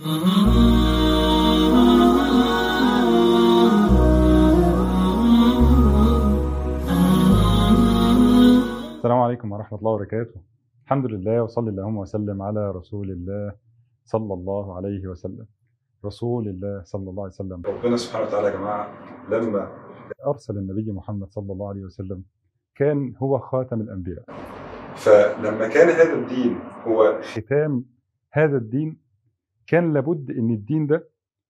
السلام عليكم ورحمة الله وبركاته الحمد لله وصلى اللهم وسلم على رسول الله صلى الله عليه وسلم رسول الله صلى الله عليه وسلم ربنا سبحانه وتعالى يا جماعه لما أرسل النبي محمد صلى الله عليه وسلم كان هو خاتم الأنبياء فلما كان هذا الدين هو ختام هذا الدين كان لابد ان الدين ده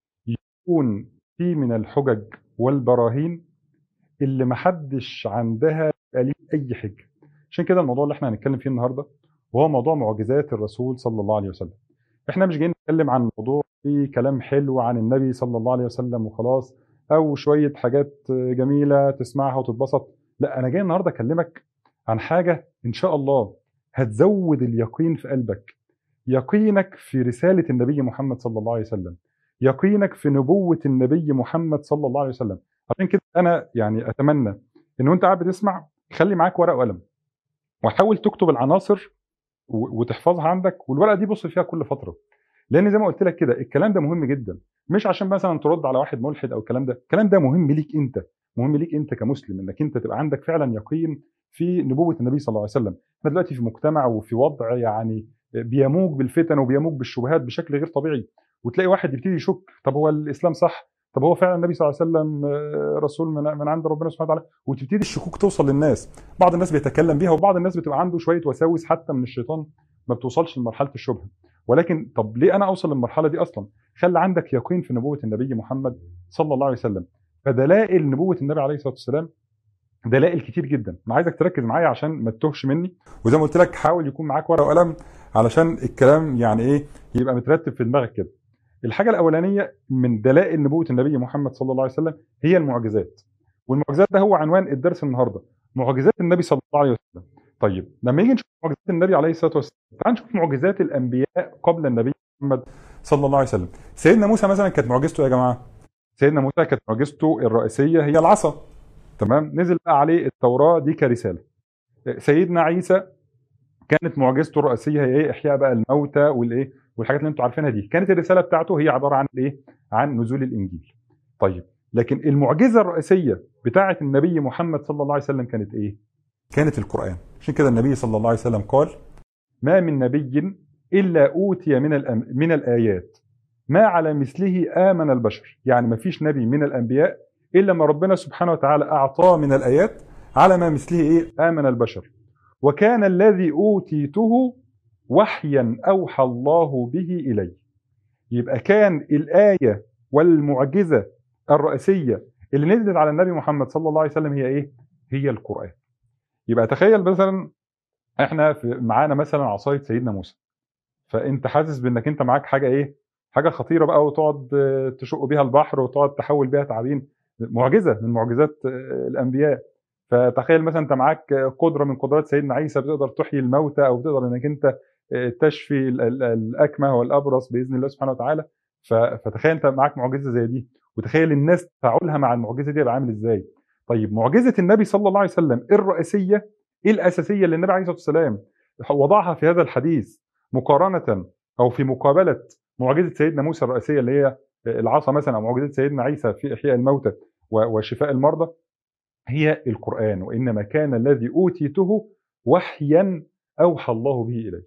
يكون فيه من الحجج والبراهين اللي محدش عندها يبقى ليه اي حجه عشان كده الموضوع اللي احنا هنتكلم فيه النهارده وهو موضوع معجزات الرسول صلى الله عليه وسلم احنا مش جايين نتكلم عن موضوع فيه كلام حلو عن النبي صلى الله عليه وسلم وخلاص او شويه حاجات جميله تسمعها وتتبسط لا انا جاي النهارده اكلمك عن حاجه ان شاء الله هتزود اليقين في قلبك يقينك في رسالة النبي محمد صلى الله عليه وسلم يقينك في نبوة النبي محمد صلى الله عليه وسلم عشان كده أنا يعني أتمنى إن وأنت قاعد بتسمع خلي معاك ورقة وقلم وحاول تكتب العناصر و- وتحفظها عندك والورقة دي بص فيها كل فترة لأن زي ما قلت لك كده الكلام ده مهم جدا مش عشان مثلا ترد على واحد ملحد أو الكلام ده الكلام ده مهم ليك أنت مهم ليك أنت كمسلم إنك أنت تبقى عندك فعلا يقين في نبوة النبي صلى الله عليه وسلم احنا دلوقتي في مجتمع وفي وضع يعني بيموج بالفتن وبيموج بالشبهات بشكل غير طبيعي وتلاقي واحد يبتدي يشك طب هو الاسلام صح طب هو فعلا النبي صلى الله عليه وسلم آه، رسول من من عند ربنا سبحانه وتعالى وتبتدي الشكوك توصل للناس بعض الناس بيتكلم بيها وبعض الناس بتبقى عنده شويه وساوس حتى من الشيطان ما بتوصلش لمرحله الشبهه ولكن طب ليه انا اوصل للمرحله دي اصلا خلي عندك يقين في نبوه النبي محمد صلى الله عليه وسلم فدلائل نبوه النبي عليه الصلاه والسلام دلائل كتير جدا انا عايزك تركز معايا عشان ما تتوهش مني وزي ما قلت لك حاول يكون معاك ورقه وقلم علشان الكلام يعني ايه يبقى مترتب في دماغك كده الحاجه الاولانيه من دلائل نبوه النبي محمد صلى الله عليه وسلم هي المعجزات والمعجزات ده هو عنوان الدرس النهارده معجزات النبي صلى الله عليه وسلم طيب لما نيجي نشوف معجزات النبي عليه الصلاه والسلام تعال نشوف معجزات الانبياء قبل النبي محمد صلى الله عليه وسلم سيدنا موسى مثلا كانت معجزته يا جماعه سيدنا موسى كانت معجزته الرئيسيه هي العصا تمام نزل بقى عليه التوراه دي كرساله سيدنا عيسى كانت معجزته الرئيسيه هي ايه احياء بقى الموتى والايه والحاجات اللي انتم عارفينها دي كانت الرساله بتاعته هي عباره عن الايه عن نزول الانجيل طيب لكن المعجزه الرئيسيه بتاعه النبي محمد صلى الله عليه وسلم كانت ايه كانت القران عشان كده النبي صلى الله عليه وسلم قال ما من نبي الا اوتي من الأم من الايات ما على مثله امن البشر يعني ما فيش نبي من الانبياء الا ما ربنا سبحانه وتعالى اعطاه من الايات على ما مثله ايه امن البشر وكان الذي اوتيته وحيا اوحى الله به الي يبقى كان الايه والمعجزه الرئيسيه اللي نزلت على النبي محمد صلى الله عليه وسلم هي ايه هي القران يبقى تخيل مثلا احنا في معانا مثلا عصايه سيدنا موسى فانت حاسس بانك انت معاك حاجه ايه حاجه خطيره بقى وتقعد آه، تشق بيها البحر وتقعد تحول بيها تعابين معجزه من معجزات آه، الانبياء فتخيل مثلا انت معاك قدره من قدرات سيدنا عيسى بتقدر تحيي الموتى او بتقدر انك انت آه، تشفي ال- ال- الاكمه والابرص باذن الله سبحانه وتعالى ف- فتخيل انت معاك معجزه زي دي وتخيل الناس تفاعلها مع المعجزه دي يبقى عامل ازاي طيب معجزه النبي صلى الله عليه وسلم الرئيسيه ايه الاساسيه اللي النبي عليه الصلاه والسلام وضعها في هذا الحديث مقارنه او في مقابله معجزه سيدنا موسى الرئيسيه اللي هي العصا مثلا او معجزه سيدنا عيسى في احياء الموتى و- وشفاء المرضى هي القران وانما كان الذي اوتيته وحيا اوحى الله به الي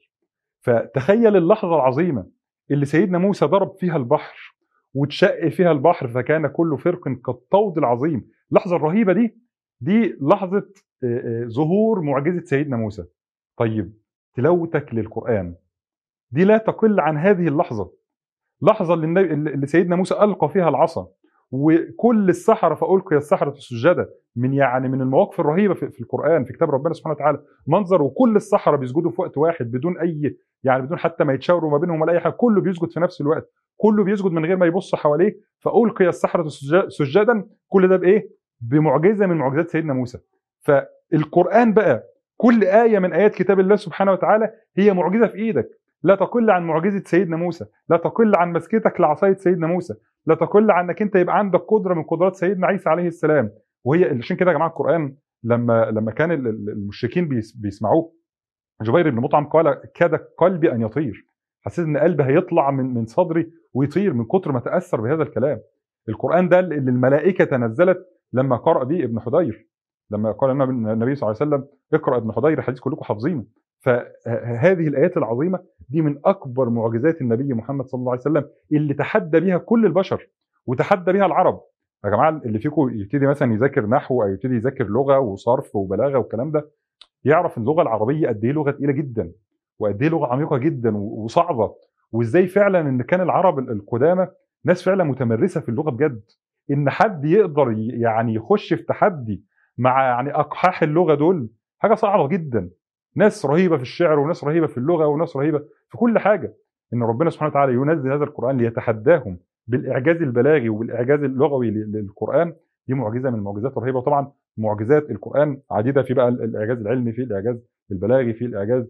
فتخيل اللحظه العظيمه اللي سيدنا موسى ضرب فيها البحر وتشق فيها البحر فكان كل فرق كالطود العظيم اللحظه الرهيبه دي دي لحظه آه، آه، ظهور معجزه سيدنا موسى طيب تلاوتك للقران دي لا تقل عن هذه اللحظه لحظه اللي, النبي اللي سيدنا موسى القى فيها العصا وكل السحرة فألقي السحرة سجدا من يعني من المواقف الرهيبة في, في القرآن في كتاب ربنا سبحانه وتعالى منظر وكل السحرة بيسجدوا في وقت واحد بدون أي يعني بدون حتى ما يتشاوروا ما بينهم ولا أي حاجة كله بيسجد في نفس الوقت كله بيسجد من غير ما يبص حواليه فألقي السحرة سجا- سجدا كل ده بإيه؟ بمعجزة من معجزات سيدنا موسى فالقرآن بقى كل آية من آيات كتاب الله سبحانه وتعالى هي معجزة في إيدك لا تقل عن معجزة سيدنا موسى لا تقل عن مسكتك لعصاية سيدنا موسى لا تقل عن انك انت يبقى عندك قدره من قدرات سيدنا عيسى عليه السلام وهي عشان كده يا جماعه القران لما لما كان ال- ال- المشركين بيس- بيسمعوه جبير بن مطعم قال كاد قلبي ان يطير حسيت ان قلبي هيطلع من من صدري ويطير من كتر ما تاثر بهذا الكلام القران ده اللي الملائكه تنزلت لما قرأ به ابن حدير لما قال النبي صلى الله عليه وسلم اقرأ ابن حدير حديث كلكم حافظينه فهذه الآيات العظيمة دي من أكبر معجزات النبي محمد صلى الله عليه وسلم اللي تحدى بها كل البشر وتحدى بها العرب يا جماعة اللي فيكم يبتدي مثلا يذاكر نحو أو يبتدي يذاكر لغة وصرف وبلاغة والكلام ده يعرف اللغة العربية قد إيه لغة تقيلة جدا وقد إيه لغة عميقة جدا وصعبة وإزاي فعلا إن كان العرب القدامى ناس فعلا متمرسة في اللغة بجد إن حد يقدر يعني يخش في تحدي مع يعني اقحاح اللغه دول حاجه صعبه جدا ناس رهيبه في الشعر وناس رهيبه في اللغه وناس رهيبه في كل حاجه ان ربنا سبحانه وتعالى ينزل هذا القران ليتحداهم بالاعجاز البلاغي وبالاعجاز اللغوي للقران دي معجزه من المعجزات الرهيبه وطبعا معجزات القران عديده في بقى الاعجاز العلمي في الاعجاز البلاغي في الاعجاز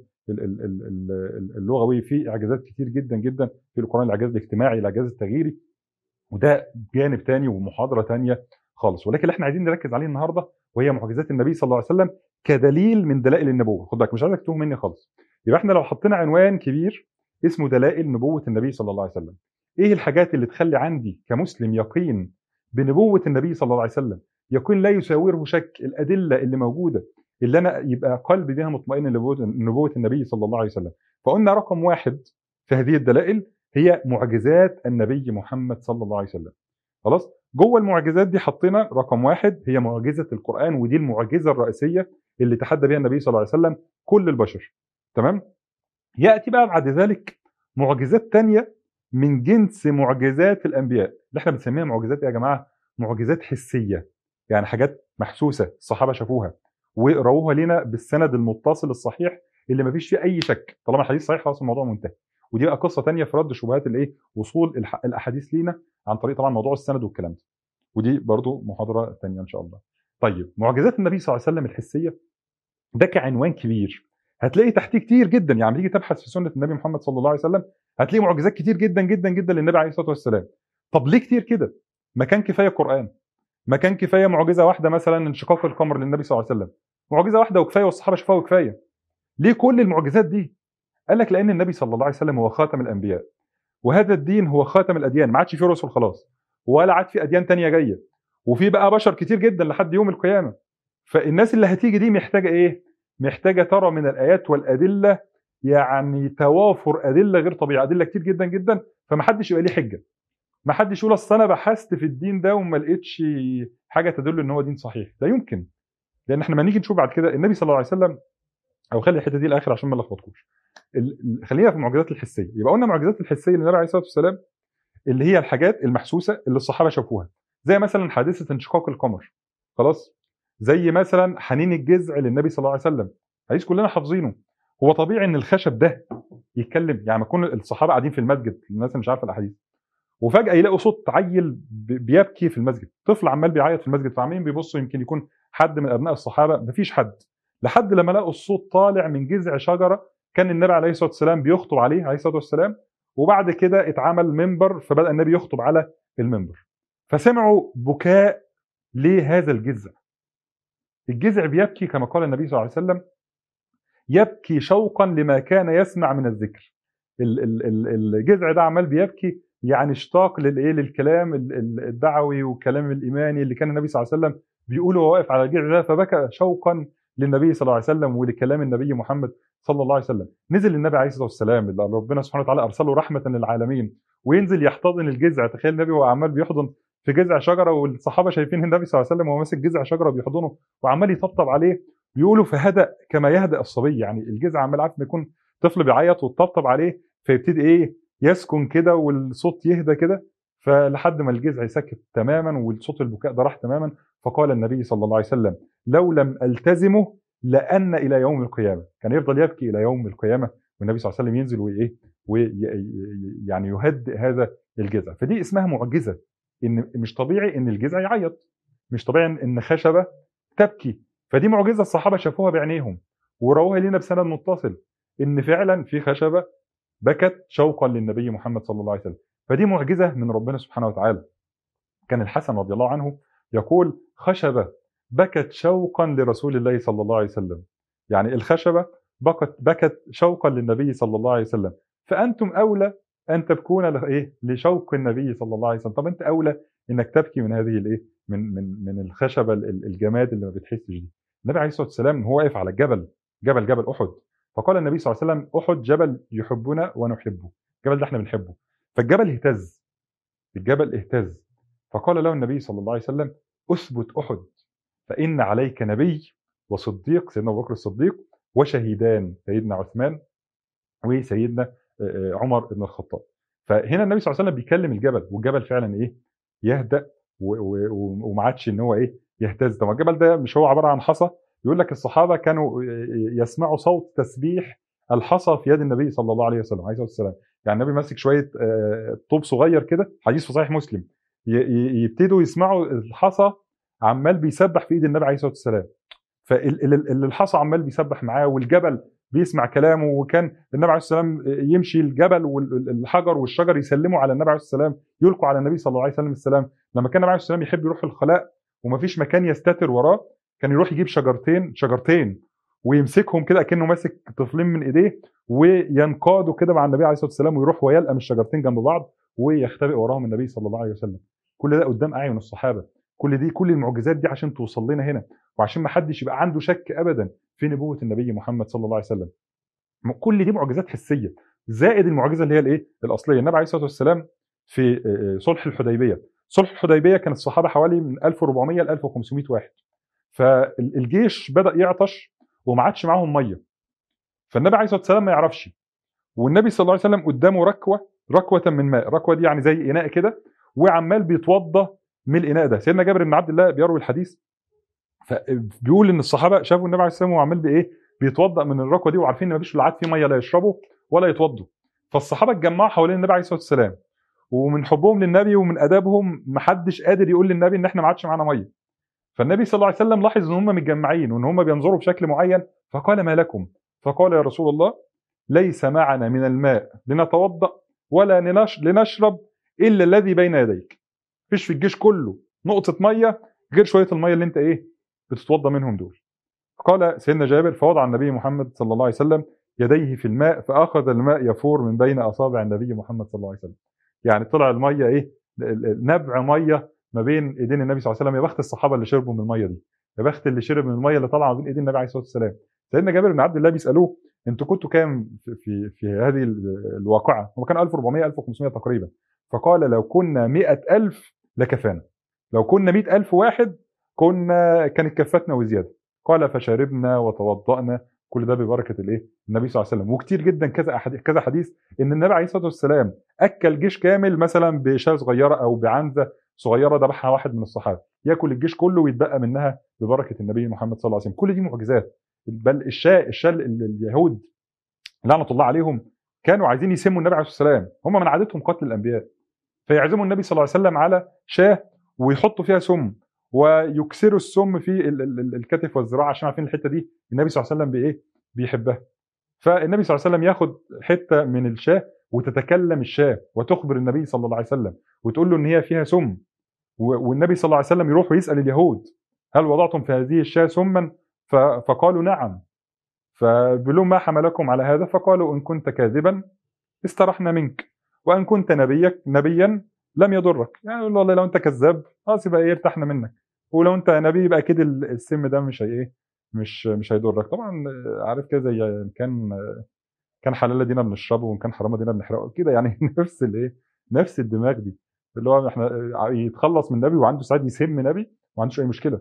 اللغوي في اعجازات كتير جدا جدا في القران الاعجاز الاجتماعي الاعجاز التغييري وده جانب تاني ومحاضره تانيه خالص ولكن اللي احنا عايزين نركز عليه النهارده وهي معجزات النبي صلى الله عليه وسلم كدليل من دلائل النبوه خد بالك مش عايزك تتوه مني خالص يبقى احنا لو حطينا عنوان كبير اسمه دلائل نبوه النبي صلى الله عليه وسلم ايه الحاجات اللي تخلي عندي كمسلم يقين بنبوه النبي صلى الله عليه وسلم يقين لا يساوره شك الادله اللي موجوده اللي انا يبقى قلبي بها مطمئن لنبوه النبي صلى الله عليه وسلم فقلنا رقم واحد في هذه الدلائل هي معجزات النبي محمد صلى الله عليه وسلم خلاص جوه المعجزات دي حطينا رقم واحد هي معجزه القران ودي المعجزه الرئيسيه اللي تحدى بها النبي صلى الله عليه وسلم كل البشر تمام ياتي بقى بعد ذلك معجزات تانية من جنس معجزات الانبياء اللي احنا بنسميها معجزات يا جماعه معجزات حسيه يعني حاجات محسوسه الصحابه شافوها ورووها لنا بالسند المتصل الصحيح اللي ما فيش فيه اي شك طالما الحديث صحيح خلاص الموضوع منتهي ودي بقى قصه ثانيه في رد شبهات الايه وصول الاحاديث لينا عن طريق طبعا موضوع السند والكلام ده ودي برضو محاضره ثانيه ان شاء الله طيب معجزات النبي صلى الله عليه وسلم الحسيه ده كعنوان كبير هتلاقي تحتيه كتير جدا يعني تيجي تبحث في سنه النبي محمد صلى الله عليه وسلم هتلاقي معجزات كتير جدا جدا جدا للنبي عليه الصلاه والسلام طب ليه كتير كده ما كان كفايه قران ما كان كفايه معجزه واحده مثلا انشقاق القمر للنبي صلى الله عليه وسلم معجزه واحده وكفايه والصحابه شافوها وكفايه ليه كل المعجزات دي قال لك لان النبي صلى الله عليه وسلم هو خاتم الانبياء وهذا الدين هو خاتم الاديان ما عادش فيه رسل خلاص ولا عاد في اديان تانية جايه وفي بقى بشر كتير جدا لحد يوم القيامه فالناس اللي هتيجي دي محتاجه ايه محتاجه ترى من الايات والادله يعني توافر ادله غير طبيعيه ادله كتير جدا جدا فما حدش يبقى ليه حجه ما حدش يقول اصل انا بحثت في الدين ده وما لقيتش حاجه تدل ان هو دين صحيح ده يمكن لان احنا ما نيجي نشوف بعد كده النبي صلى الله عليه وسلم او خلي الحته دي الاخر عشان ما نلخبطكوش خلينا في المعجزات الحسيه يبقى قلنا المعجزات الحسيه للنبي عليه الصلاه والسلام اللي هي الحاجات المحسوسه اللي الصحابه شافوها زي مثلا حادثه انشقاق القمر خلاص زي مثلا حنين الجذع للنبي صلى الله عليه وسلم حديث كلنا حافظينه هو طبيعي ان الخشب ده يتكلم يعني ما يكون الصحابه قاعدين في المسجد الناس اللي مش عارفه الاحاديث وفجاه يلاقوا صوت عيل بيبكي في المسجد طفل عمال بيعيط في المسجد فعمالين بيبصوا يمكن يكون حد من ابناء الصحابه مفيش حد لحد لما لقوا الصوت طالع من جذع شجره كان النبي عليه الصلاه والسلام بيخطب عليه عليه الصلاه والسلام وبعد كده اتعمل منبر فبدا النبي يخطب على المنبر فسمعوا بكاء لهذا الجذع الجذع بيبكي كما قال النبي صلى الله عليه وسلم يبكي شوقا لما كان يسمع من الذكر الجذع ده عمال بيبكي يعني اشتاق للايه للكلام الدعوي والكلام الايماني اللي كان النبي صلى الله عليه وسلم بيقوله وهو واقف على الجذع ده فبكى شوقا للنبي صلى الله عليه وسلم ولكلام النبي محمد صلى الله عليه وسلم نزل النبي عليه الصلاه والسلام اللي ربنا سبحانه وتعالى ارسله رحمه للعالمين وينزل يحتضن الجذع تخيل النبي وهو عمال بيحضن في جذع شجره والصحابه شايفين النبي صلى الله عليه وسلم وهو ماسك جذع شجره بيحضنه وعمال يطبطب عليه بيقولوا فهدأ كما يهدأ الصبي يعني الجذع عمال عارف ما يكون طفل بيعيط وتطبطب عليه فيبتدي ايه يسكن كده والصوت يهدى كده فلحد ما الجذع سكت تماما والصوت البكاء ده راح تماما فقال النبي صلى الله عليه وسلم لو لم التزمه لأن إلى يوم القيامة كان يفضل يبكي إلى يوم القيامة والنبي صلى الله عليه وسلم ينزل وإيه ويعني يهدئ هذا الجذع فدي اسمها معجزة إن مش طبيعي إن الجذع يعيط مش طبيعي إن خشبة تبكي فدي معجزة الصحابة شافوها بعينيهم وروها لنا بسند متصل إن فعلا في خشبة بكت شوقا للنبي محمد صلى الله عليه وسلم فدي معجزة من ربنا سبحانه وتعالى كان الحسن رضي الله عنه يقول خشبة بكت شوقا لرسول الله صلى الله عليه وسلم يعني الخشبة بكت بكت شوقا للنبي صلى الله عليه وسلم فانتم اولى ان تبكون ل- ايه لشوق النبي صلى الله عليه وسلم طب انت اولى انك تبكي من هذه الايه من من من الخشبه ال- ال- الجماد اللي ما بتحسش دي النبي عليه الصلاه والسلام هو واقف على الجبل جبل جبل احد فقال النبي صلى الله عليه وسلم احد جبل يحبنا ونحبه الجبل ده احنا بنحبه فالجبل اهتز الجبل اهتز فقال له النبي صلى الله عليه وسلم اثبت احد فان عليك نبي وصديق سيدنا ابو بكر الصديق وشهيدان سيدنا عثمان وسيدنا آه، آه، عمر بن الخطاب فهنا النبي صلى الله عليه وسلم بيكلم الجبل والجبل فعلا ايه يهدأ و- و- و- وما عادش ان هو ايه يهتز طب الجبل ده مش هو عباره عن حصى يقول لك الصحابه كانوا يسمعوا صوت تسبيح الحصى في يد النبي صلى الله عليه وسلم عليه الصلاه والسلام يعني النبي ماسك شويه آه، طوب صغير كده حديث في صحيح مسلم ي- ي- يبتدوا يسمعوا الحصى عمال بيسبح في ايد النبي عليه الصلاه والسلام فالحصى عمال بيسبح معاه والجبل بيسمع كلامه وكان النبي عليه الصلاه والسلام يمشي الجبل والحجر والشجر يسلموا على النبي عليه الصلاه والسلام يلقوا على النبي صلى الله عليه وسلم السلام لما كان النبي عليه الصلاه والسلام يحب يروح الخلاء ومفيش مكان يستتر وراه كان يروح يجيب شجرتين شجرتين ويمسكهم كده كانه ماسك طفلين من ايديه وينقادوا كده مع النبي عليه الصلاه والسلام ويروح ويلقم الشجرتين جنب بعض ويختبئ وراهم النبي صلى الله عليه وسلم كل ده قدام اعين الصحابه كل دي كل المعجزات دي عشان توصل لنا هنا وعشان ما حدش يبقى عنده شك ابدا في نبوه النبي محمد صلى الله عليه وسلم كل دي معجزات حسيه زائد المعجزه اللي هي الايه الاصليه النبي عليه الصلاه والسلام في آه، صلح الحديبيه صلح الحديبيه كان الصحابه حوالي من 1400 ل 1500 واحد فالجيش بدا يعطش وما عادش معاهم ميه فالنبي عليه الصلاه والسلام ما يعرفش والنبي صلى الله عليه وسلم قدامه ركوه ركوه من ماء ركوه دي يعني زي اناء كده وعمال بيتوضى من الاناء ده سيدنا جابر بن عبد الله بيروي الحديث فبيقول ان الصحابه شافوا النبي عليه الصلاه والسلام وهو عمال بايه بيتوضا من الركوه دي وعارفين ان مفيش لعاد في ميه لا يشربوا ولا يتوضوا فالصحابه اتجمعوا حوالين النبي عليه الصلاه والسلام ومن حبهم للنبي ومن ادابهم محدش قادر يقول للنبي ان احنا ما عادش معانا ميه فالنبي صلى الله عليه وسلم لاحظ ان هم متجمعين وان هم بينظروا بشكل معين فقال ما لكم فقال يا رسول الله ليس معنا من الماء لنتوضا ولا لنش- لنشرب الا الذي بين يديك مفيش في الجيش كله نقطه ميه غير شويه الميه اللي انت ايه بتتوضا منهم دول قال سيدنا جابر فوضع النبي محمد صلى الله عليه وسلم يديه في الماء فاخذ الماء يفور من بين اصابع النبي محمد صلى الله عليه وسلم يعني طلع الميه ايه ال- ال- نبع ميه ما بين ايدين النبي صلى الله عليه وسلم يا بخت الصحابه اللي شربوا من الميه دي يا بخت اللي شرب من الميه اللي طالعه ما بين ايدين النبي عليه الصلاه والسلام سيدنا جابر بن عبد الله بيسالوه انتوا كنتوا كام في في, في هذه ال- الواقعه هم كانوا 1400 1500 تقريبا فقال لو كنا 100000 لكفانا لو كنا 100000 واحد كنا كانت كفتنا وزياده قال فشربنا وتوضأنا كل ده ببركه الايه النبي صلى الله عليه وسلم وكتير جدا كذا أحد- كذا حديث ان النبي عليه الصلاه والسلام اكل جيش كامل مثلا بشاة صغيره او بعنزه صغيره ذبحها واحد من الصحابه ياكل الجيش كله ويتبقى منها ببركه النبي محمد صلى الله عليه وسلم كل دي معجزات بل الشاة الشاة ال- اليهود لعنه الله عليهم كانوا عايزين يسموا النبي عليه الصلاه والسلام هم من عادتهم قتل الانبياء فيعزموا النبي صلى الله عليه وسلم على شاة ويحطوا فيها سم ويكسروا السم في ال- ال- ال- الكتف والذراع عشان عارفين الحته دي النبي صلى الله عليه وسلم بايه بيحبها فالنبي صلى الله عليه وسلم ياخد حته من الشاة وتتكلم الشاة وتخبر النبي صلى الله عليه وسلم وتقول له ان هي فيها سم و- والنبي صلى الله عليه وسلم يروح ويسال اليهود هل وضعتم في هذه الشاة سما ف- فقالوا نعم فبيقول لهم ما حملكم على هذا فقالوا ان كنت كاذبا استرحنا منك وان كنت نبيك نبيا لم يضرك يعني يقول له والله لو انت كذاب خلاص يبقى ايه ارتحنا منك ولو انت نبي يبقى اكيد ال- السم ده مش هي ايه مش مش هيضرك طبعا آه، عارف كده زي إن كان آه، كان حلال دينا بنشربه وان كان حرام دينا بنحرقه كده يعني نفس الايه نفس الدماغ دي اللي هو احنا آه، يتخلص من نبي وعنده ساعات يسم نبي وما عندوش اي مشكله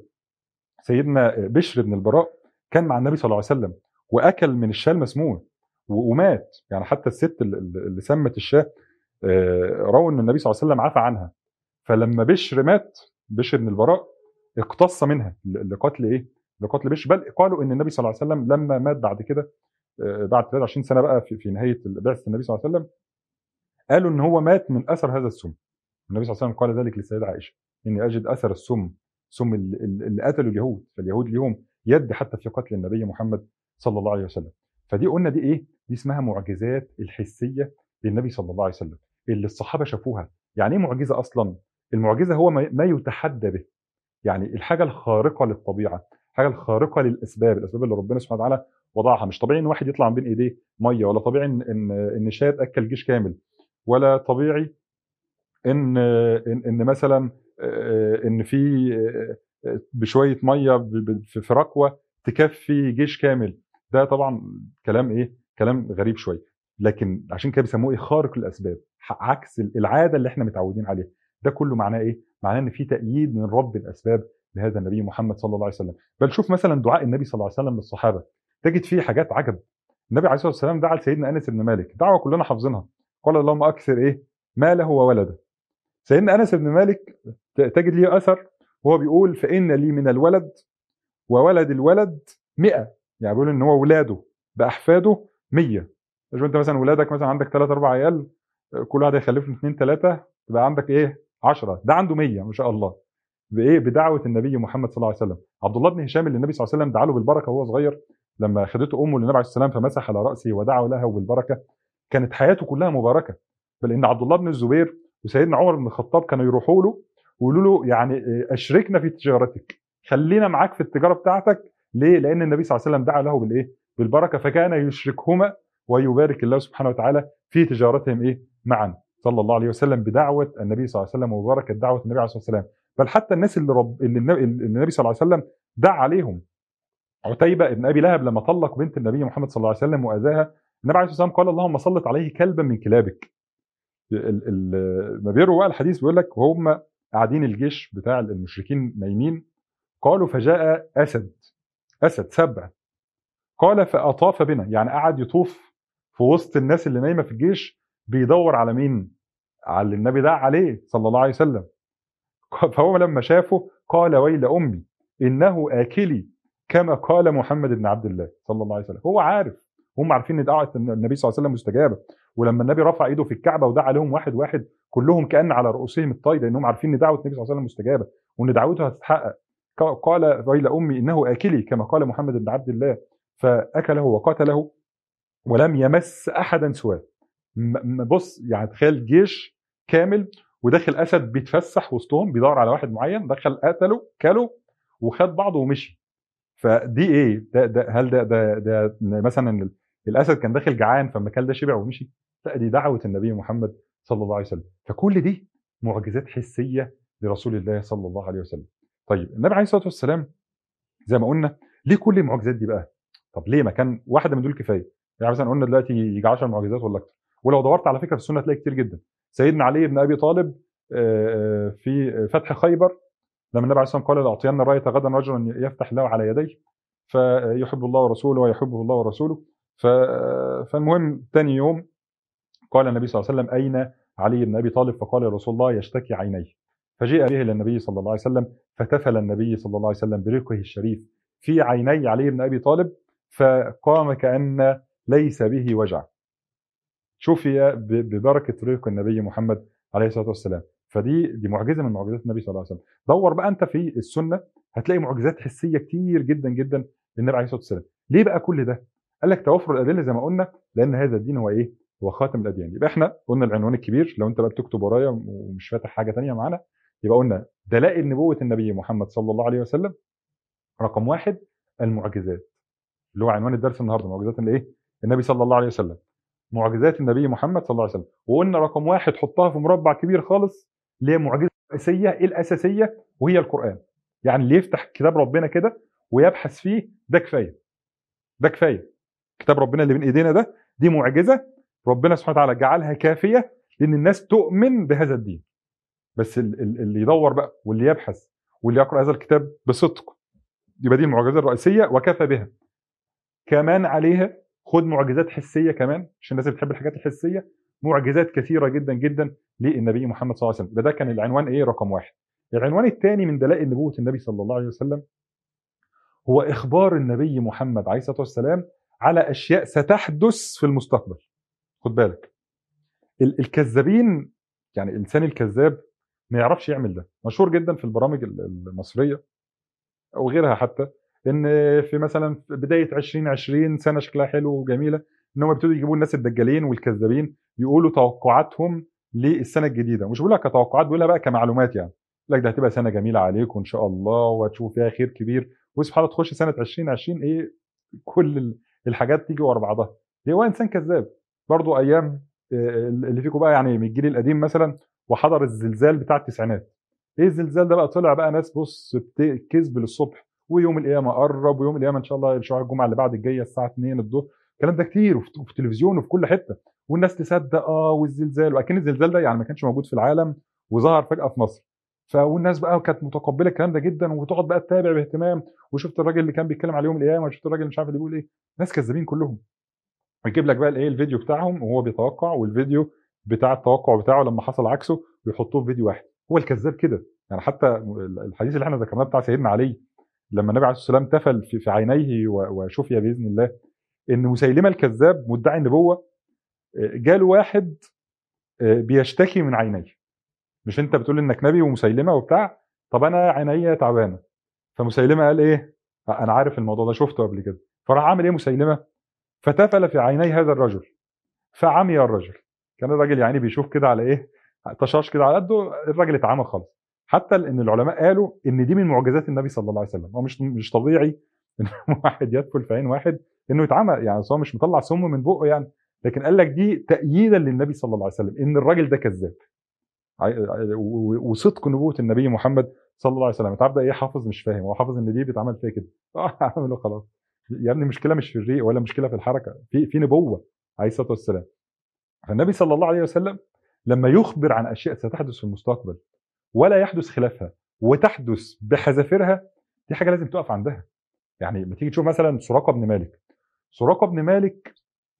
سيدنا بشر بن البراء كان مع النبي صلى الله عليه وسلم واكل من الشاه المسموم و- ومات يعني حتى الست اللي- اللي سمت الشاه آه، روى ان النبي صلى الله عليه وسلم عفى عنها فلما بشر مات بشر بن البراء اقتص منها ل- لقتل ايه؟ لقتل بشر بل قالوا ان النبي صلى الله عليه وسلم لما مات بعد كده آه، بعد 23 سنه بقى في, في نهايه بعثه النبي صلى الله عليه وسلم قالوا ان هو مات من اثر هذا السم النبي صلى الله عليه وسلم قال ذلك للسيده عائشه اني اجد اثر السم سم ال- ال- اللي قتلوا اليهود فاليهود ليهم يد حتى في قتل النبي محمد صلى الله عليه وسلم فدي قلنا دي ايه دي اسمها معجزات الحسيه للنبي صلى الله عليه وسلم اللي الصحابه شافوها يعني ايه معجزه اصلا المعجزه هو ما ما يتحدى به يعني الحاجه الخارقه للطبيعه الحاجه الخارقه للاسباب الاسباب اللي ربنا سبحانه وتعالى وضعها مش طبيعي ان واحد يطلع من بين ايديه ميه ولا طبيعي ان ان ان شاة تاكل جيش كامل ولا طبيعي ان ان, إن مثلا آه، ان في آه، بشويه ميه ب- ب- في في ركوه تكفي جيش كامل ده طبعا كلام ايه كلام غريب شويه لكن عشان كده بيسموه ايه خارق الاسباب ح- عكس العاده اللي احنا متعودين عليها ده كله معناه ايه معناه ان في تأييد من رب الاسباب لهذا النبي محمد صلى الله عليه وسلم بل شوف مثلا دعاء النبي صلى الله عليه وسلم للصحابه تجد فيه حاجات عجب النبي عليه الصلاه والسلام دعا لسيدنا انس بن مالك دعوه كلنا حافظينها قال اللهم اكثر ايه ماله وولده سيدنا انس بن مالك ت- تجد ليه اثر وهو بيقول فان لي من الولد وولد الولد 100 يعني بيقول ان هو ولاده باحفاده 100 شوف انت مثلا ولادك مثلا عندك 3 4 عيال كل واحد هيخلف له 2 3 تبقى عندك ايه 10 ده عنده 100 ما شاء الله بايه بدعوه النبي محمد صلى الله عليه وسلم عبد الله بن هشام اللي النبي صلى الله عليه وسلم دعا له بالبركه وهو صغير لما خدته امه للنبي عليه الصلاه والسلام فمسح على راسه ودعا لها بالبركه كانت حياته كلها مباركه بل ان عبد الله بن الزبير وسيدنا عمر بن الخطاب كانوا يروحوا له ويقولوا له يعني إيه، اشركنا في تجارتك خلينا معاك في التجاره بتاعتك ليه؟ لان النبي صلى الله عليه وسلم دعا له بالايه؟ بالبركه فكان يشركهما ويبارك الله سبحانه وتعالى في تجارتهم ايه؟ معا صلى الله عليه وسلم بدعوه النبي صلى الله عليه وسلم وبركه دعوه النبي عليه الصلاه والسلام بل حتى الناس اللي رب اللي النبي, اللي النبي صلى الله عليه وسلم دعا عليهم عتيبه ابن ابي لهب لما طلق بنت النبي محمد صلى الله عليه وسلم واذاها النبي عليه الصلاه والسلام قال اللهم سلط عليه كلبا من كلابك ال- ال- ما بيروي بقى الحديث بيقول لك وهم قاعدين الجيش بتاع المشركين نايمين قالوا فجاء اسد اسد سبع قال فاطاف بنا يعني قعد يطوف في وسط الناس اللي نايمه في الجيش بيدور على مين؟ على اللي النبي دعا عليه صلى الله عليه وسلم فهو لما شافه قال ويل امي انه اكلي كما قال محمد بن عبد الله صلى الله عليه وسلم هو عارف هم عارفين ان دعوه النبي صلى الله عليه وسلم مستجابه ولما النبي رفع ايده في الكعبه ودعا لهم واحد واحد كلهم كان على رؤوسهم الطير لانهم عارفين ان دعوه النبي صلى الله عليه وسلم مستجابه وان دعوته هتتحقق ق- قال ويل امي انه اكلي كما قال محمد بن عبد الله فاكله وقتله ولم يمس احدا سواه م- م- بص يعني تخيل جيش كامل وداخل اسد بيتفسح وسطهم بيدور على واحد معين دخل قتله كله وخد بعضه ومشي فدي ايه ده, ده هل ده, ده, ده مثلا ال- الاسد كان داخل جعان فما كل ده شبع ومشي لا دي دعوه النبي محمد صلى الله عليه وسلم فكل دي معجزات حسيه لرسول الله صلى الله عليه وسلم طيب النبي عليه الصلاه والسلام زي ما قلنا ليه كل المعجزات دي بقى طب ليه ما كان واحده من دول كفايه يعني مثلا قلنا دلوقتي يجي 10 معجزات ولا اكتر ولو دورت على فكره في السنه هتلاقي كتير جدا سيدنا علي بن ابي طالب آه، آه، في فتح خيبر لما النبي عليه الصلاه والسلام قال لاعطين الرايه غدا رجلا يفتح له على يديه فيحب الله ورسوله ويحبه الله ورسوله ف- فالمهم ثاني يوم قال النبي صلى الله عليه وسلم اين علي بن ابي طالب فقال يا رسول الله يشتكي عينيه فجيء به الى النبي صلى الله عليه وسلم فتفل النبي صلى الله عليه وسلم بريقه الشريف في عيني علي بن ابي طالب فقام كان ليس به وجع شفي ب- ببركه ريق النبي محمد عليه الصلاه والسلام فدي دي معجزه من معجزات النبي صلى الله عليه وسلم دور بقى انت في السنه هتلاقي معجزات حسيه كتير جدا جدا للنبي عليه الصلاه والسلام ليه بقى كل ده قال لك توفر الادله زي ما قلنا لان هذا الدين هو ايه هو خاتم الاديان يبقى احنا قلنا العنوان الكبير لو انت بقى بتكتب ورايا ومش فاتح حاجه تانية معانا يبقى قلنا دلائل نبوه النبي محمد صلى الله عليه وسلم رقم واحد المعجزات اللي هو عنوان الدرس النهارده معجزات الايه النبي صلى الله عليه وسلم معجزات النبي محمد صلى الله عليه وسلم وقلنا رقم واحد حطها في مربع كبير خالص اللي هي معجزه رئيسيه الاساسيه وهي القران يعني اللي يفتح كتاب ربنا كده ويبحث فيه ده كفايه ده كفايه كتاب ربنا اللي بين ايدينا ده دي معجزه ربنا سبحانه وتعالى جعلها كافيه لان الناس تؤمن بهذا الدين بس ال- ال- اللي يدور بقى واللي يبحث واللي يقرا هذا الكتاب بصدق يبقى دي المعجزه الرئيسيه وكفى بها كمان عليها خد معجزات حسيه كمان عشان الناس اللي بتحب الحاجات الحسيه معجزات كثيره جدا جدا للنبي محمد صلى الله عليه وسلم يبقى ده كان العنوان ايه رقم واحد العنوان الثاني من دلائل نبوه النبي صلى الله عليه وسلم هو اخبار النبي محمد عليه الصلاه والسلام على اشياء ستحدث في المستقبل خد بالك ال- الكذابين يعني الانسان الكذاب ما يعرفش يعمل ده مشهور جدا في البرامج ال- المصريه او غيرها حتى ان في مثلا في بدايه 2020 سنه شكلها حلو وجميله ان هم بيبتدوا يجيبوا الناس الدجالين والكذابين يقولوا توقعاتهم للسنه الجديده مش بقول لك كتوقعات بقولها بقى كمعلومات يعني يقول لك ده هتبقى سنه جميله عليكم ان شاء الله وهتشوفوا فيها خير كبير وسبحان الله تخش سنه 2020 ايه كل ال- الحاجات تيجي ورا بعضها هو انسان كذاب برضه ايام آه، اللي فيكم بقى يعني من الجيل القديم مثلا وحضر الزلزال بتاع التسعينات ايه الزلزال ده بقى طلع بقى ناس بص بت- كذب للصبح ويوم القيامه قرب ويوم القيامه ان شاء الله شهر الجمعه اللي بعد الجايه الساعه 2 الظهر الكلام ده كتير وفي وفي التلفزيون وفي كل حته والناس تصدق اه والزلزال واكن الزلزال ده يعني ما كانش موجود في العالم وظهر فجاه في مصر فالناس بقى كانت متقبله الكلام ده جدا وتقعد بقى تتابع باهتمام وشفت الراجل اللي كان بيتكلم على يوم القيامه وشفت الراجل اللي مش عارف اللي بيقول ايه ناس كذابين كلهم ويجيب لك بقى الايه الفيديو بتاعهم وهو بيتوقع والفيديو بتاع التوقع بتاعه لما حصل عكسه ويحطوه في فيديو واحد هو الكذاب كده يعني حتى الحديث اللي احنا ذكرناه بتاع سيدنا علي لما النبي عليه الصلاه والسلام تفل في في عينيه و- وشفي باذن الله ان مسيلمه الكذاب مدعي النبوه آه، جاله واحد آه، بيشتكي من عينيه مش انت بتقول انك نبي ومسيلمه وبتاع طب انا عينيا تعبانه فمسيلمه قال ايه انا عارف الموضوع ده شفته قبل كده فراح عامل ايه مسيلمه فتفل في عيني هذا الرجل فعمي الرجل كان الراجل يعني بيشوف كده على ايه طشاش كده على قده الراجل اتعمى خالص حتى ان العلماء قالوا ان دي من معجزات النبي صلى الله عليه وسلم هو مش مش طبيعي ان واحد يدخل في عين واحد انه يتعمى يعني هو مش مطلع سم من بقه يعني لكن قال لك دي تأييدا للنبي صلى الله عليه وسلم ان الراجل ده كذاب عي- و- و- وصدق نبوة النبي محمد صلى الله عليه وسلم انت عارف ده ايه حافظ مش فاهم هو حافظ ان دي بيتعمل فيها كده اه اعمله خلاص يا ابني مشكله مش في الريق ولا مشكله في الحركه في في نبوه عليه الصلاه والسلام فالنبي صلى الله عليه وسلم لما يخبر عن اشياء ستحدث في المستقبل ولا يحدث خلافها وتحدث بحذافيرها دي حاجه لازم تقف عندها يعني لما تيجي تشوف مثلا سراقه بن مالك سراقه بن مالك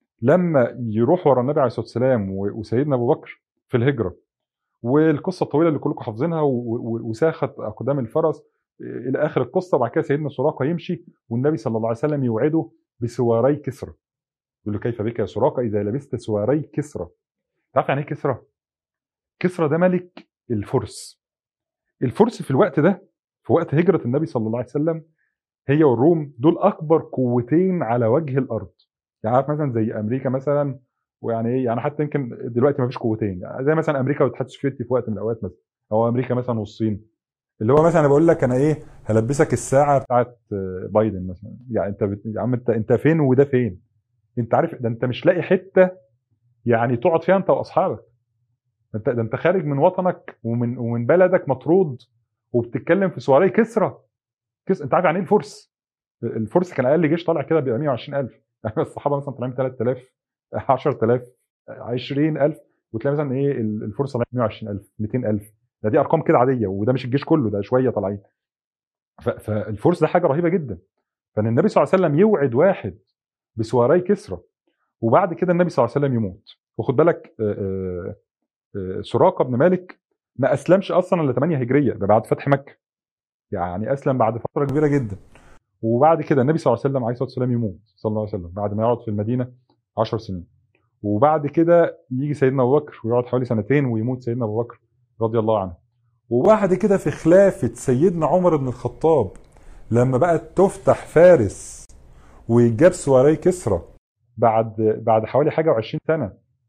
لما يروح ورا النبي عليه الصلاه والسلام و- وسيدنا ابو بكر في الهجره والقصه الطويله اللي كلكم حافظينها و- و- وساخت اقدام الفرس الى اخر القصه وبعد كده سيدنا سراقه يمشي والنبي صلى الله عليه وسلم يوعده بسواري كسرى يقول له كيف بك يا سراقه اذا لبست سواري كسرى تعرف يعني ايه كسرى؟ كسرى ده ملك الفرس الفرس في الوقت ده في وقت هجره النبي صلى الله عليه وسلم هي والروم دول اكبر قوتين على وجه الارض يعني عارف مثلا زي امريكا مثلا ويعني ايه يعني حتى يمكن دلوقتي ما فيش قوتين يعني زي مثلا امريكا والاتحاد السوفيتي في وقت من الاوقات مثلا او امريكا مثلا والصين اللي هو مثلا انا بقول لك انا ايه هلبسك الساعه بتاعت آه، بايدن مثلا يعني انت بت... يا عم انت انت فين وده فين انت عارف ده انت مش لاقي حته يعني تقعد فيها انت واصحابك ده انت ده انت خارج من وطنك ومن ومن بلدك مطرود وبتتكلم في سواري كسرى كس... انت عارف يعني ايه الفرس الفرس كان اقل جيش طالع كده بيبقى 120000 يعني الصحابه مثلا طالعين 3000 10000 20000 وتلاقي مثلا ايه الفرس طالعين 120000 200000 ده دي ارقام كده عاديه وده مش الجيش كله ده شويه طالعين ف- فالفرس ده حاجه رهيبه جدا فان النبي صلى الله عليه وسلم يوعد واحد بسواري كسرى وبعد كده النبي صلى الله عليه وسلم يموت وخد بالك آه، آه، آه، سراقه بن مالك ما اسلمش اصلا الا 8 هجريه ده بعد فتح مكه يعني اسلم بعد فتره كبيره جدا وبعد كده النبي صلى الله عليه وسلم عليه الصلاه والسلام يموت صلى الله عليه وسلم بعد ما يقعد في المدينه 10 سنين وبعد كده يجي سيدنا ابو بكر ويقعد حوالي سنتين ويموت سيدنا ابو بكر رضي الله عنه وبعد كده في خلافه سيدنا عمر بن الخطاب لما بقت تفتح فارس ويجاب سواري كسرى بعد بعد حوالي حاجه و20 سنه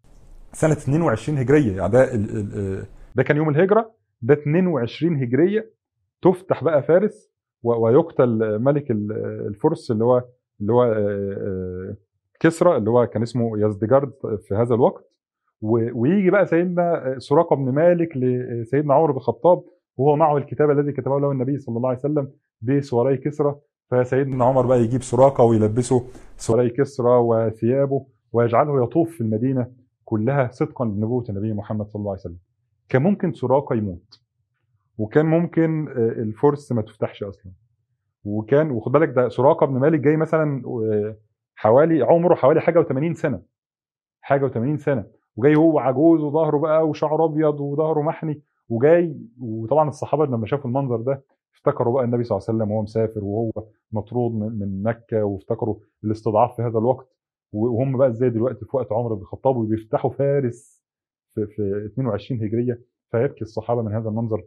سنه 22 هجريه يعني ده ال ال ده كان يوم الهجره ده 22 هجريه تفتح بقى فارس و- ويقتل ملك ال- الفرس اللي هو اللي هو آه، آه، كسرى اللي هو كان اسمه يزدجارد في هذا الوقت و- ويجي بقى سيدنا سراقه بن مالك لسيدنا عمر بن الخطاب وهو معه الكتاب الذي كتبه له النبي صلى الله عليه وسلم بسواري كسرى فسيدنا عمر بقى يجيب سراقه ويلبسه سواري كسرى وثيابه ويجعله يطوف في المدينه كلها صدقا لنبوه النبي محمد صلى الله عليه وسلم كان ممكن سراقه يموت وكان ممكن آه، الفرس ما تفتحش اصلا وكان وخد بالك ده سراقه بن مالك جاي مثلا آه، حوالي عمره حوالي حاجه و80 سنه حاجه و80 سنه وجاي هو عجوز وظهره بقى وشعره ابيض وظهره محني وجاي وطبعا الصحابه لما شافوا المنظر ده افتكروا بقى النبي صلى الله عليه وسلم وهو مسافر وهو مطرود من من مكه وافتكروا الاستضعاف في هذا الوقت وهم بقى ازاي دلوقتي في وقت عمر بن الخطاب وبيفتحوا فارس في, في 22 هجريه فيبكي الصحابه من هذا المنظر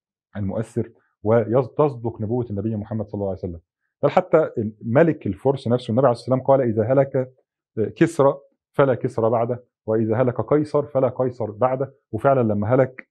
المؤثر وتصدق نبوه النبي محمد صلى الله عليه وسلم بل حتى ملك الفرس نفسه النبي عليه الصلاه والسلام قال اذا هلك كسرى فلا كسرى بعده واذا هلك قيصر فلا قيصر بعده وفعلا لما هلك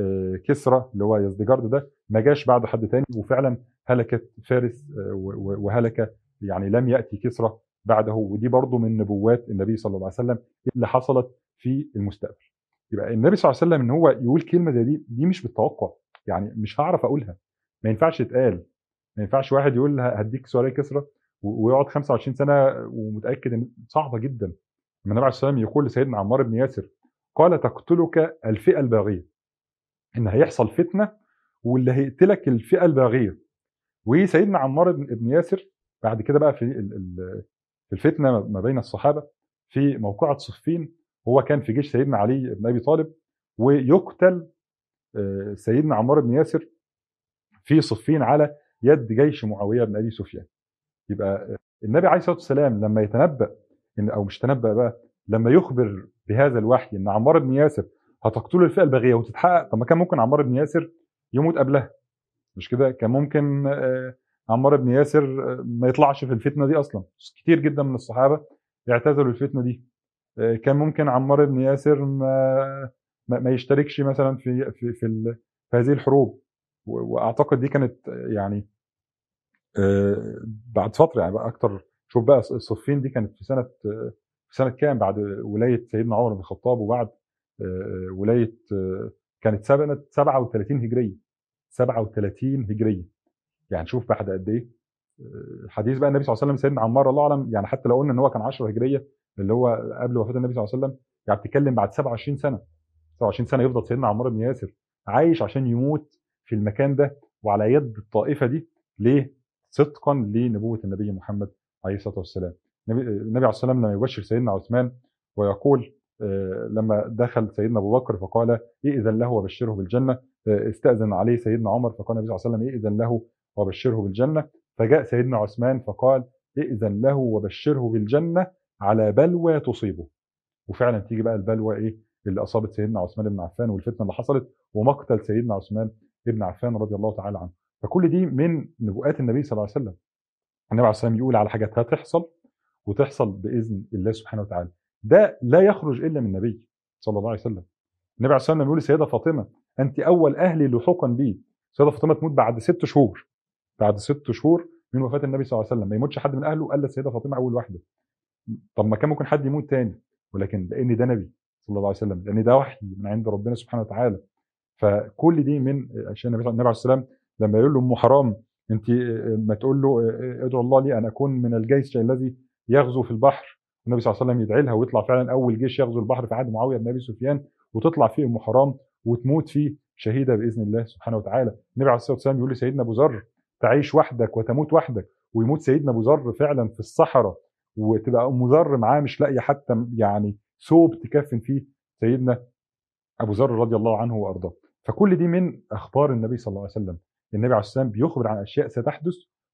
كسرى اللي هو يزدجارد ده ما جاش بعد حد تاني وفعلا هلكت فارس و- و- وهلك يعني لم ياتي كسرى بعده ودي برضه من نبوات النبي صلى الله عليه وسلم اللي حصلت في المستقبل يبقى النبي صلى الله عليه وسلم ان هو يقول كلمه زي دي دي مش بالتوقع يعني مش هعرف اقولها ما ينفعش تتقال ما ينفعش واحد يقول هديك سؤاليه كسرى ويقعد 25 سنه ومتاكد ان صعبه جدا لما النبي عليه الصلاه والسلام يقول لسيدنا عمار بن ياسر قال تقتلك الفئه الباغيه ان هيحصل فتنه واللي هيقتلك الفئه الباغيه وسيدنا عمار بن ياسر بعد كده بقى في في الفتنه ما بين الصحابه في موقعه صفين هو كان في جيش سيدنا علي بن ابي طالب ويقتل سيدنا عمار بن ياسر في صفين على يد جيش معاويه بن ابي سفيان يبقى النبي عليه الصلاه والسلام لما يتنبأ إن او مش تنبأ بقى لما يخبر بهذا الوحي ان عمار بن ياسر هتقتله الفئه الباغيه وتتحقق طب ما كان ممكن عمار بن ياسر يموت قبلها مش كده كان ممكن عمار بن ياسر ما يطلعش في الفتنه دي اصلا كتير جدا من الصحابه اعتزلوا الفتنه دي كان ممكن عمار بن ياسر ما ما يشتركش مثلا في في في, في هذه الحروب واعتقد دي كانت يعني بعد فتره يعني بقى اكتر شوف بقى الصفين دي كانت في سنه في سنه كام بعد ولايه سيدنا عمر بن الخطاب وبعد ولايه كانت سنه 37 هجريه 37 هجريه يعني شوف بعد قد ايه حديث بقى النبي صلى الله عليه وسلم سيدنا عمار الله اعلم يعني حتى لو قلنا ان هو كان 10 هجريه اللي هو قبل وفاه النبي صلى الله عليه وسلم يعني بتتكلم بعد 27 سنه 27 سنه يفضل سيدنا عمار بن ياسر عايش عشان يموت في المكان ده وعلى يد الطائفه دي ليه؟ صدقا لنبوه النبي محمد عليه الصلاه والسلام. النبي النبي عليه الصلاه والسلام لما يبشر سيدنا عثمان ويقول لما دخل سيدنا ابو بكر فقال ائذن له وبشره بالجنه استاذن عليه سيدنا عمر فقال النبي صلى الله عليه وسلم ائذن له وبشره بالجنه فجاء سيدنا عثمان فقال ائذن له وبشره بالجنه على بلوى تصيبه. وفعلا تيجي بقى البلوى ايه؟ اللي اصابت سيدنا عثمان بن عفان والفتنه اللي حصلت ومقتل سيدنا عثمان بن عفان رضي الله تعالى عنه فكل دي من نبوءات النبي صلى الله عليه وسلم النبي عليه الصلاه والسلام يقول على حاجات هتحصل وتحصل باذن الله سبحانه وتعالى ده لا يخرج الا من النبي صلى الله عليه وسلم النبي عليه الصلاه والسلام يقول لسيده فاطمه انت اول اهلي لحوقا بي سيده فاطمه تموت بعد ست شهور بعد ست شهور من وفاه النبي صلى الله عليه وسلم ما يموتش حد من اهله الا السيده فاطمه اول واحده طب ما كان ممكن حد يموت تاني ولكن لان ده نبي صلى الله عليه وسلم لان ده وحي من عند ربنا سبحانه وتعالى فكل دي من اشياء النبي عليه السلام لما يقول له ام حرام انت ما تقول له ادعو الله لي ان اكون من الجيش الذي يغزو في البحر النبي صلى الله عليه وسلم يدعي لها ويطلع فعلا اول جيش يغزو البحر في عهد معاويه بن ابي سفيان وتطلع فيه ام حرام وتموت فيه شهيده باذن الله سبحانه وتعالى النبي عليه الصلاه والسلام يقول لسيدنا ابو ذر تعيش وحدك وتموت وحدك ويموت سيدنا ابو ذر فعلا في الصحراء وتبقى ام ذر معاه مش لاقيه حتى يعني ثوب تكفن فيه سيدنا ابو ذر رضي الله عنه وارضاه فكل دي من اخبار النبي صلى الله عليه وسلم النبي عليه السلام بيخبر عن اشياء ستحدث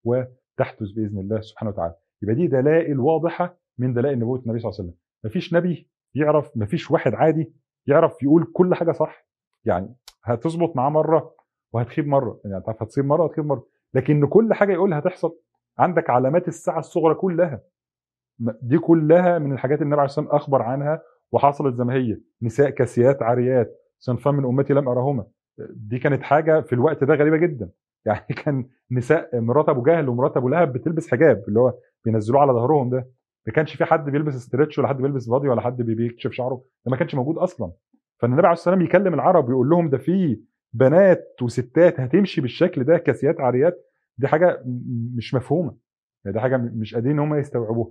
وتحدث باذن الله سبحانه وتعالى يبقى دي دلائل واضحه من دلائل نبوه النبي صلى الله عليه وسلم مفيش نبي يعرف مفيش واحد عادي يعرف يقول كل حاجه صح يعني هتظبط معاه مره وهتخيب مره يعني تعرف هتصيب مره وهتخيب مره لكن كل حاجه يقولها هتحصل عندك علامات الساعه الصغرى كلها دي كلها من الحاجات اللي النبي عليه الصلاه والسلام اخبر عنها وحصلت زي ما هي نساء كاسيات عاريات صنفان من امتي لم ارهما دي كانت حاجه في الوقت ده غريبه جدا يعني كان نساء مرات ابو جهل ومرات ابو لهب بتلبس حجاب اللي هو بينزلوه على ظهرهم ده ما كانش في حد بيلبس استرتش ولا حد بيلبس بادي ولا حد بيكشف شعره ده ما كانش موجود اصلا فالنبي عليه الصلاه والسلام يكلم العرب ويقول لهم ده في بنات وستات هتمشي بالشكل ده كاسيات عاريات دي حاجه مش مفهومه دي حاجه مش قادرين ان هم يستوعبوها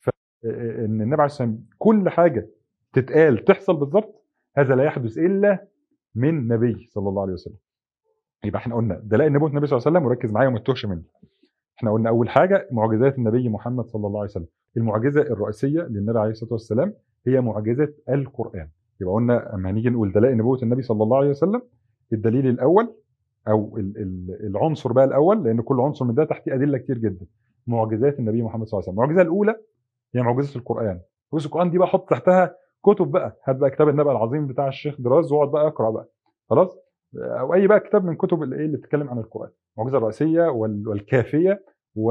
فان النبي عليه الصلاه والسلام كل حاجه تتقال تحصل بالظبط هذا لا يحدث الا من نبي صلى الله عليه وسلم يبقى احنا قلنا دلائل نبوه النبي صلى الله عليه وسلم وركز معايا وما تتوهش مني احنا قلنا اول حاجه معجزات النبي محمد صلى الله عليه وسلم المعجزه الرئيسيه للنبي عليه الصلاه والسلام هي معجزه القران يبقى قلنا اما هنيجي نقول دلائل نبوه النبي صلى الله عليه وسلم الدليل الاول او العنصر بقى الاول لان كل عنصر من ده تحتيه ادله كتير جدا معجزات النبي محمد صلى الله عليه وسلم المعجزه الاولى هي معجزه القران معجزه القران دي بقى حط تحتها كتب بقى هات بقى كتاب النبأ العظيم بتاع الشيخ دراز واقعد بقى اقرا بقى خلاص او اي بقى كتاب من كتب الايه اللي بتتكلم عن القران المعجزه الرئيسيه والكافيه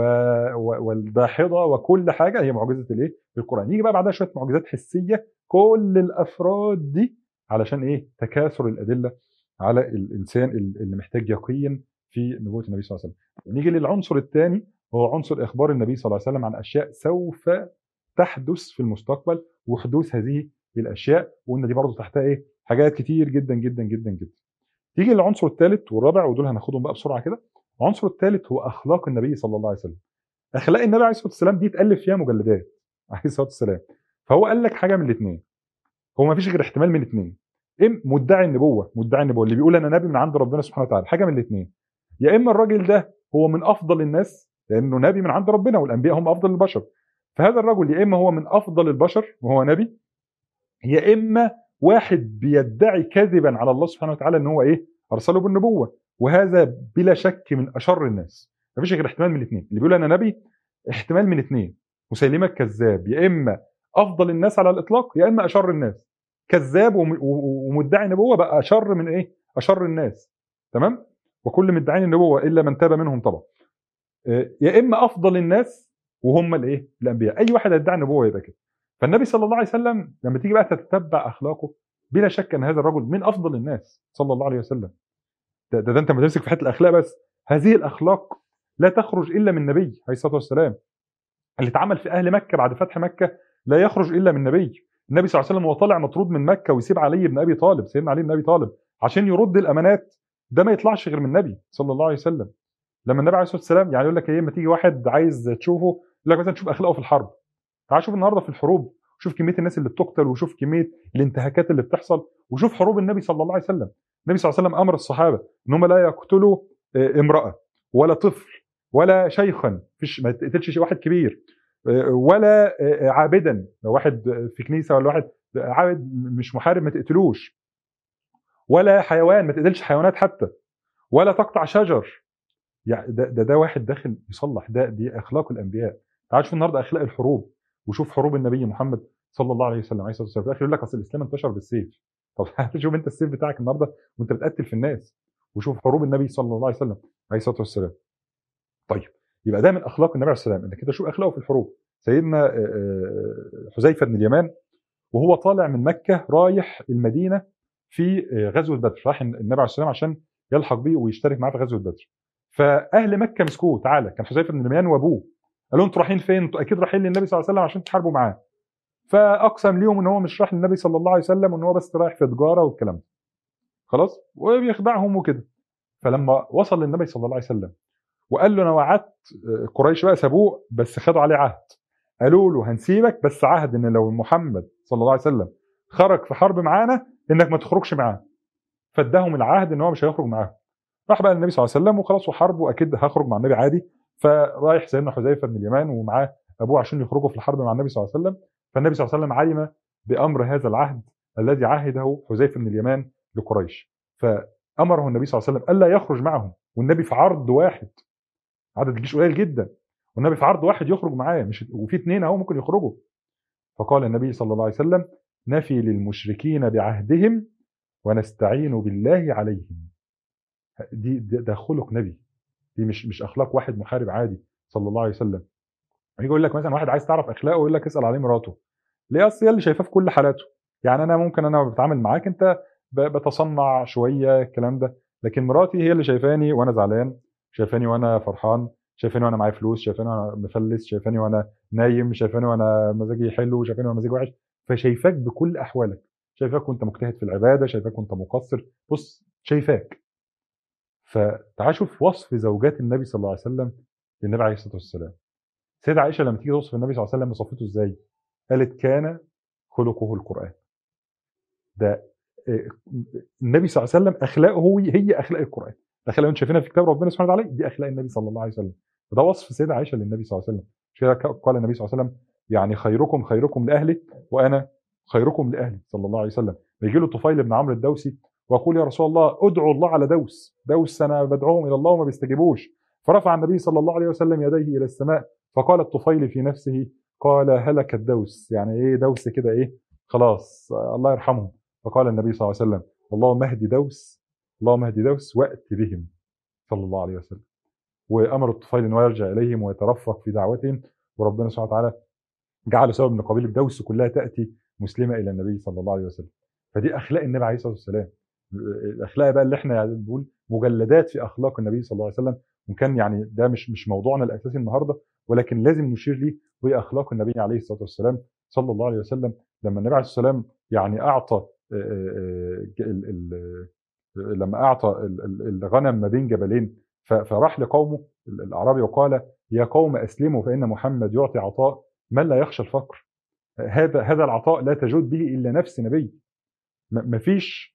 والداحضه وكل حاجه هي معجزه الايه القران يجي بقى بعدها شويه معجزات حسيه كل الافراد دي علشان ايه تكاثر الادله على الانسان اللي محتاج يقين في نبوه النبي صلى الله عليه وسلم نيجي للعنصر الثاني هو عنصر اخبار النبي صلى الله عليه وسلم عن اشياء سوف تحدث في المستقبل وحدوث هذه الاشياء وان دي برضه تحتها ايه حاجات كتير جدا جدا جدا جدا تيجي للعنصر الثالث والرابع ودول هناخدهم بقى بسرعه كده العنصر الثالث هو اخلاق النبي صلى الله عليه وسلم اخلاق النبي عليه الصلاه والسلام دي اتالف فيها مجلدات عليه الصلاه والسلام فهو قال لك حاجه من الاثنين هو ما فيش غير احتمال من الاثنين ام مدعي النبوه مدعي النبوه اللي بيقول انا نبي من عند ربنا سبحانه وتعالى حاجه من الاثنين يا اما الراجل ده هو من افضل الناس لانه نبي من عند ربنا والانبياء هم افضل البشر فهذا الرجل يا اما هو من افضل البشر وهو نبي يا اما واحد بيدعي كذبا على الله سبحانه وتعالى ان هو ايه ارسله بالنبوه وهذا بلا شك من اشر الناس مفيش غير احتمال من الاثنين اللي بيقول انا نبي احتمال من اثنين مسيلمه الكذاب يا اما افضل الناس على الاطلاق يا اما اشر الناس كذاب وم- و- ومدعي نبوه بقى اشر من ايه اشر الناس تمام وكل مدعين النبوه الا من تاب منهم طبعا آه، يا اما افضل الناس وهم الايه الانبياء اي واحد يدعي النبوه يبقى كده فالنبي صلى الله عليه وسلم لما تيجي بقى تتبع اخلاقه بلا شك ان هذا الرجل من افضل الناس صلى الله عليه وسلم ده, ده, ده انت ما تمسك في حته الاخلاق بس هذه الاخلاق لا تخرج الا من نبي عليه الصلاه والسلام اللي اتعمل في اهل مكه بعد فتح مكه لا يخرج الا من نبي النبي صلى الله عليه وسلم وهو طالع مطرود من مكه ويسيب علي بن ابي طالب سيدنا علي بن ابي طالب عشان يرد الامانات ده ما يطلعش غير من النبي صلى الله عليه وسلم لما النبي عليه الصلاه والسلام يعني يقول لك ايه لما تيجي واحد عايز تشوفه يقول لك مثلا شوف اخلاقه في الحرب تعال شوف النهارده في الحروب شوف كميه الناس اللي بتقتل وشوف كميه الانتهاكات اللي بتحصل وشوف حروب النبي صلى الله عليه وسلم النبي صلى الله عليه وسلم امر الصحابه ان هم لا يقتلوا آه، امراه ولا طفل ولا شيخا فيش ما تقتلش شي- واحد كبير آه، ولا آه، عابدا لو واحد في كنيسه ولا واحد عابد مش محارب ما تقتلوش ولا حيوان ما تقتلش حيوانات حتى ولا تقطع شجر يعني ده ده, ده واحد داخل يصلح ده دي اخلاق الانبياء تعال شوف النهارده اخلاق الحروب وشوف حروب النبي محمد صلى الله عليه وسلم عليه الصلاه والسلام في الاخر يقول لك اصل الاسلام انتشر بالسيف طب شوف انت السيف بتاعك النهارده وانت بتقتل في الناس وشوف حروب النبي صلى الله عليه وسلم عليه الصلاه والسلام طيب يبقى ده من اخلاق النبي عليه الصلاه والسلام انك كده شوف اخلاقه في الحروب سيدنا آه، آه، حذيفه بن اليمان وهو طالع من مكه رايح المدينه في آه، غزوه بدر راح النبي عليه الصلاه والسلام عشان يلحق بيه ويشترك معاه في غزوه بدر فاهل مكه مسكوه تعالى كان حذيفه بن اليمان وابوه قالوا انتوا رايحين فين؟ انتوا اكيد رايحين للنبي صلى الله عليه وسلم عشان تحاربوا معاه فاقسم ليهم ان هو مش رايح للنبي صلى الله عليه وسلم وان هو بس رايح في تجاره والكلام ده خلاص وبيخدعهم وكده فلما وصل للنبي صلى الله عليه وسلم وقال له انا وعدت آه، قريش بقى سابوه بس خدوا عليه عهد قالوا له هنسيبك بس عهد ان لو محمد صلى الله عليه وسلم خرج في حرب معانا انك ما تخرجش معاه فاداهم العهد ان هو مش هيخرج معاهم راح بقى النبي صلى الله عليه وسلم وخلاص وحرب واكيد هخرج مع النبي عادي فرايح سيدنا حذيفه بن اليمان ومعاه ابوه عشان يخرجوا في الحرب مع النبي صلى الله عليه وسلم فالنبي صلى الله عليه وسلم علم بامر هذا العهد الذي عهده حذيفه بن اليمان لقريش فامره النبي صلى الله عليه وسلم الا يخرج معهم والنبي في عرض واحد عدد الجيش قليل جدا والنبي في عرض واحد يخرج معاه مش وفي اثنين اهو ممكن يخرجوا فقال النبي صلى الله عليه وسلم نفي للمشركين بعهدهم ونستعين بالله عليهم دي ده, ده خلق نبي دي مش مش اخلاق واحد محارب عادي صلى الله عليه وسلم يجي يقول لك مثلا واحد عايز تعرف اخلاقه يقول لك اسال عليه مراته ليه اصل هي اللي شايفاه في كل حالاته يعني انا ممكن انا بتعامل معاك انت ب- بتصنع شويه الكلام ده لكن مراتي هي اللي شايفاني وانا زعلان شايفاني وانا فرحان شايفاني وانا معايا فلوس شايفاني وانا مفلس شايفاني وانا نايم شايفاني وانا مزاجي حلو شايفاني وانا مزاجي وحش فشايفاك بكل احوالك شايفاك وانت مجتهد في العباده شايفاك وانت مقصر بص شايفاك فتعال شوف وصف زوجات النبي صلى الله عليه وسلم للنبي عليه الصلاه والسلام سيدة عائشه لما تيجي توصف النبي صلى الله عليه وسلم وصفته ازاي قالت كان خلقه القران ده آه، النبي صلى الله عليه وسلم اخلاقه هي اخلاق القران الاخلاق اللي انت شايفينها في كتاب ربنا سبحانه وتعالى دي اخلاق النبي صلى الله عليه وسلم وده وصف سيدة عائشه للنبي صلى الله عليه وسلم مش كده قال النبي صلى الله عليه وسلم يعني خيركم خيركم لاهله وانا خيركم لاهلي صلى الله عليه وسلم بيجي له طفيل بن عمرو الدوسي ويقول يا رسول الله ادعو الله على دوس دوس انا بدعوهم الى الله وما بيستجيبوش فرفع النبي صلى الله عليه وسلم يديه الى السماء فقال الطفيل في نفسه قال هلك الدوس يعني ايه دوس كده ايه خلاص آه، الله يرحمهم فقال النبي صلى الله عليه وسلم اللهم اهد دوس اللهم اهد دوس وات بهم صلى الله عليه وسلم وامر الطفيل انه يرجع اليهم ويترفق في دعوتهم وربنا سبحانه وتعالى جعل سبب ان قبيله دوس كلها تاتي مسلمه الى النبي صلى الله عليه وسلم فدي اخلاق النبي عليه الصلاه والسلام الاخلاق بقى اللي احنا يعني بنقول مجلدات في اخلاق النبي صلى الله عليه وسلم وكان يعني ده مش مش موضوعنا الاساسي النهارده ولكن لازم نشير ليه وهي اخلاق النبي عليه الصلاه والسلام صلى الله عليه وسلم لما النبي عليه الصلاه والسلام يعني اعطى آه، آه، ال- ال- لما اعطى ال- ال- الغنم ما بين جبلين ف- فراح لقومه ال- الاعرابي وقال يا قوم اسلموا فان محمد يعطي عطاء من لا يخشى الفقر هذا هذا العطاء لا تجود به الا نفس نبي ما فيش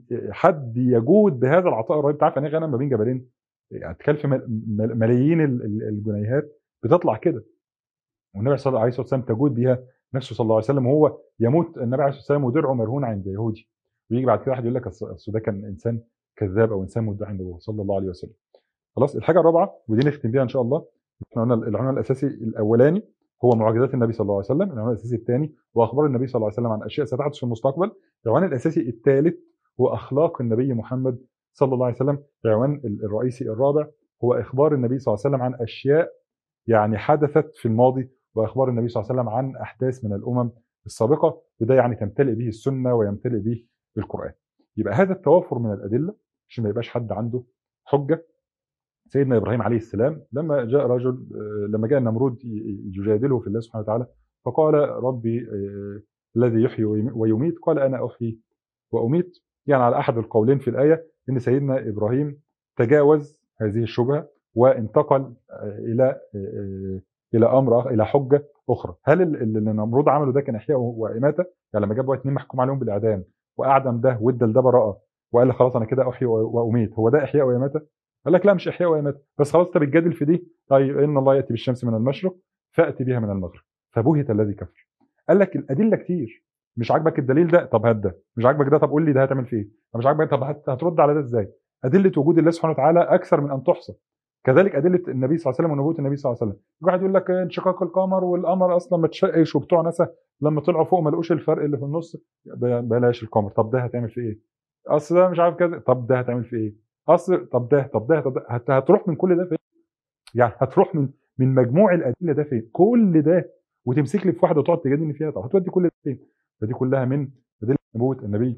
حد يجود بهذا العطاء الرهيب تعرف يعني ايه غنم ما بين جبلين يعني تكلف مل- مل- ملايين ال- ال- الجنيهات بتطلع كده والنبي صلى الله عليه وسلم تجود بها نفسه صلى الله عليه وسلم وهو يموت النبي عليه الصلاه والسلام ودرعه مرهون عند يهودي ويجي بعد كده واحد يقول لك أصل أصل ده كان انسان كذاب او انسان مدعي عند الله صلى الله عليه وسلم خلاص الحاجه الرابعه ودي نختم بيها ان شاء الله احنا قلنا العنوان الاساسي الاولاني هو معجزات النبي صلى الله عليه وسلم العنوان الاساسي الثاني هو اخبار النبي صلى الله عليه وسلم عن اشياء ستحدث في المستقبل العنوان الاساسي الثالث هو اخلاق النبي محمد صلى الله عليه وسلم العنوان الرئيسي الرابع هو اخبار النبي صلى الله عليه وسلم عن اشياء يعني حدثت في الماضي واخبار النبي صلى الله عليه وسلم عن احداث من الامم السابقه وده يعني تمتلئ به السنه ويمتلئ به القران يبقى هذا التوافر من الادله عشان ما يبقاش حد عنده حجه سيدنا ابراهيم عليه السلام لما جاء رجل آه، لما جاء النمرود ي- يجادله في الله سبحانه وتعالى فقال ربي آه، الذي يحيي ويمي- ويميت قال انا احيي واميت يعني على احد القولين في الايه ان سيدنا ابراهيم تجاوز هذه الشبهه وانتقل آه، الى آه، الى امر آخر- الى حجه اخرى هل ال- اللي النمرود عمله ده كان احياء واماته يعني لما جاب واحد اتنين محكوم عليهم بالاعدام واعدم ده وادى لده براءه وقال لك خلاص انا كده احيي و- واميت هو ده احياء واماته قال لك لا مش احياء واماته بس خلاص انت بتجادل في دي طيب ان الله ياتي بالشمس من المشرق فاتي بها من المغرب فبهت الذي كفر قال لك الادله كتير مش عاجبك الدليل ده طب هات ده مش عاجبك ده طب قول لي ده هتعمل فيه ايه طب مش عاجبك طب هت- هترد على ده ازاي ادله وجود الله سبحانه وتعالى اكثر من ان تحصى كذلك ادله النبي صلى الله عليه وسلم ونبوه النبي صلى الله عليه وسلم واحد يقول لك انشقاق القمر والقمر اصلا ما اتشقش وبتوع ناسا لما طلعوا فوق ما لقوش الفرق اللي في النص ب- بلاش القمر طب ده هتعمل فيه ايه اصل ده مش عارف كذا طب ده هتعمل فيه ايه اصل طب ده طب ده طب ده هت- هتروح من كل ده فين يعني هتروح من من مجموع الادله ده فين كل ده وتمسك لي في واحده وتقعد تجادلني فيها طب هتودي كل ده فين فدي كلها من ادله نبوه النبي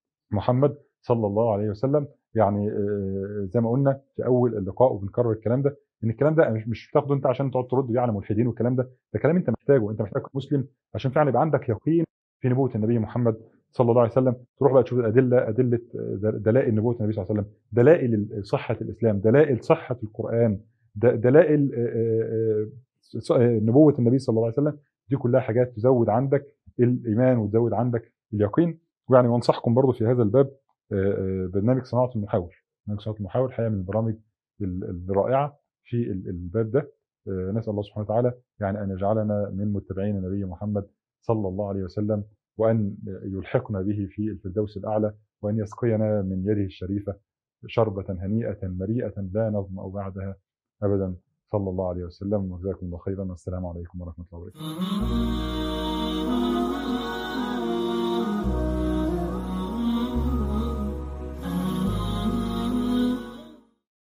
محمد صلى الله عليه وسلم يعني آه، زي ما قلنا في اول اللقاء وبنكرر الكلام ده ان الكلام ده مش مش بتاخده انت عشان تقعد ترد بيه على ملحدين والكلام ده ده كلام انت محتاجه انت محتاج مسلم عشان فعلا يبقى عندك يقين في نبوه النبي محمد صلى الله عليه وسلم تروح بقى تشوف الادله ادله آه، دلائل نبوه النبي صلى الله عليه وسلم دلائل صحه الاسلام دلائل صحه القران د- دلائل آه، آه، آه، ص- آه، نبوه النبي صلى الله عليه وسلم دي كلها حاجات تزود عندك الايمان وتزود عندك اليقين ويعني وانصحكم برضو في هذا الباب آه، آه، برنامج صناعه المحاور برنامج صناعه المحاور الحقيقه من البرامج ال- الرائعه في ال- الباب ده آه، نسال الله سبحانه وتعالى يعني ان يجعلنا من متبعين النبي محمد صلى الله عليه وسلم وان يلحقنا به في الفردوس الاعلى وان يسقينا من يده الشريفه شربه هنيئه مريئه لا نظما بعدها ابدا صلى الله عليه وسلم وجزاكم الله خيرا والسلام عليكم ورحمه الله وبركاته